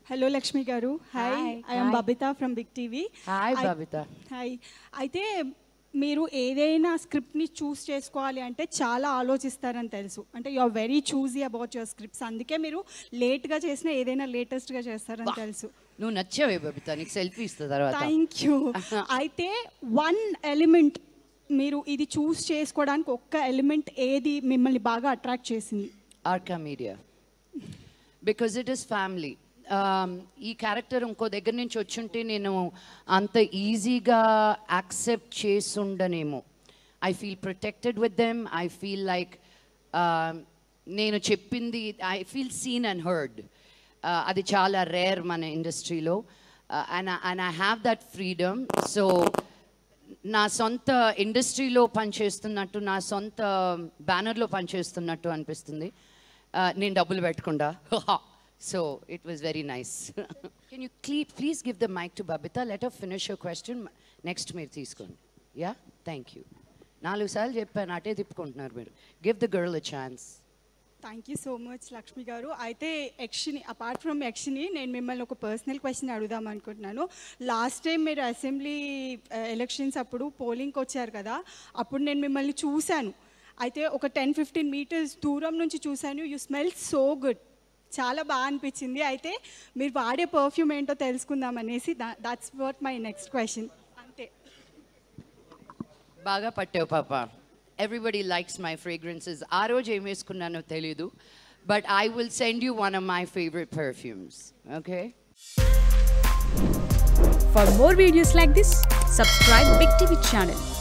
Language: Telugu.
Hello Lakshmi garu hi Hi, I'm hi. Babitha from big TV hi Babitha hi అయితే మీరు ఏదైనా స్క్రిప్ట్ని చూస్ చేసుకోవాలి అంటే చాలా ఆలోచిస్తారని తెలుసు అంటే you are very choosy about your scripts అందుకే మీరు లేట్గా చేసిన ఏదైనా లేటెస్ట్గా చేస్తారని తెలుసు నువ్వు నచ్చావే బబిత నీకు సెల్ఫీ ఇస్తా తర్వాత థ్యాంక్ యూ అయితే వన్ ఎలిమెంట్ మీరు ఇది చూస్ చేసుకోవడానికి ఒక్క ఎలిమెంట్ ఏది మిమ్మల్ని బాగా అట్రాక్ట్ చేసింది Arka Media because it is family ఈ క్యారెక్టర్ ఇంకో దగ్గర నుంచి వచ్చుంటే నేను అంత ఈజీగా యాక్సెప్ట్ చేసుండనేమో I feel protected with them I feel like నేను చెప్పింది I feel seen and heard అది చాలా రేర్ మన ఇండస్ట్రీలో and and I have that freedom so నా సొంత ఇండస్ట్రీలో పనిచేస్తున్నట్టు నా సొంత బ్యానర్లో పనిచేస్తున్నట్టు అనిపిస్తుంది Uh, నేను డబ్బులు పెట్టకుండా so it was very nice can you క్లీ please give the mic to Babitha let of finish your question next మీరు తీసుకోండి యా థ్యాంక్ యూ నాలుగు సార్లు చెప్పాను అటే తిప్పుకుంటున్నారు మీరు give the girl a chance thank you so much Lakshmi garu అయితే యక్షిని అపార్ట్ ఫ్రమ్ యక్షిని నేను మిమ్మల్ని ఒక పర్సనల్ క్వశ్చన్ అడుగుదాం అనుకుంటున్నాను లాస్ట్ టైం మీరు అసెంబ్లీ ఎలక్షన్స్ అప్పుడు పోలింగ్కి వచ్చారు కదా అప్పుడు నేను మిమ్మల్ని చూశాను అయితే ఒక టెన్ ఫిఫ్టీన్ మీటర్స్ దూరం నుంచి చూశాను యూ స్మెల్ సో గుడ్ చాలా బాగా అనిపించింది అయితే మీరు వాడే పర్ఫ్యూమ్ ఏంటో తెలుసుకుందాం అనేసి that's what my next question అంతే బాగా పట్టావు పాప ఎవ్రీబడి లైక్స్ మై ఫ్రేగ్రెన్సెస్ ఆ రోజు ఏం వేసుకున్నానో తెలీదు but I will send you one of my favourite perfumes okay For more videos like this, subscribe Big TV channel